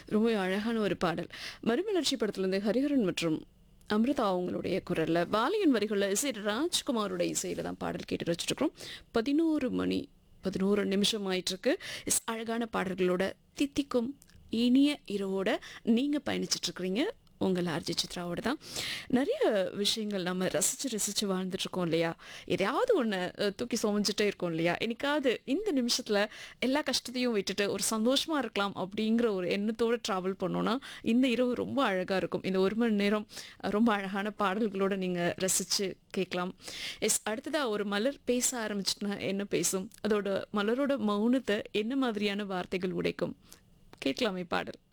ரொம்ப அழகான ஒரு பாடல் மறுமலர்ச்சி படத்துலேருந்து ஹரிஹரன் மற்றும் அமிர்தா அவங்களுடைய குரல்ல பாலியன் வரிகளில் இசை ராஜ்குமாரோட இசையில தான் பாடல் கேட்டு வச்சுட்டு இருக்கிறோம் பதினோரு மணி பதினோரு நிமிஷம் ஆயிட்டிருக்கு இஸ் அழகான பாடல்களோட தித்திக்கும் இனிய இரவோட நீங்கள் பயணிச்சிட்டு இருக்கிறீங்க உங்கள் ஆர்ஜி சித்ராவோட தான் நிறைய விஷயங்கள் நம்ம ரசித்து ரசித்து வாழ்ந்துட்டுருக்கோம் இல்லையா எதையாவது ஒன்று தூக்கி சுமஞ்சிட்டே இருக்கோம் இல்லையா என்னைக்காவது இந்த நிமிஷத்தில் எல்லா கஷ்டத்தையும் விட்டுட்டு ஒரு சந்தோஷமாக இருக்கலாம் அப்படிங்கிற ஒரு எண்ணத்தோடு ட்ராவல் பண்ணோன்னா இந்த இரவு ரொம்ப அழகாக இருக்கும் இந்த ஒரு மணி நேரம் அஹ், ரொம்ப அழகான பாடல்களோடு நீங்கள் ரசித்து கேட்கலாம் எஸ் அடுத்ததாக ஒரு மலர் பேச ஆரம்பிச்சுட்டுனா என்ன பேசும் அதோட மலரோட மௌனத்தை என்ன மாதிரியான வார்த்தைகள் உடைக்கும் கேட்கலாமே பாடல்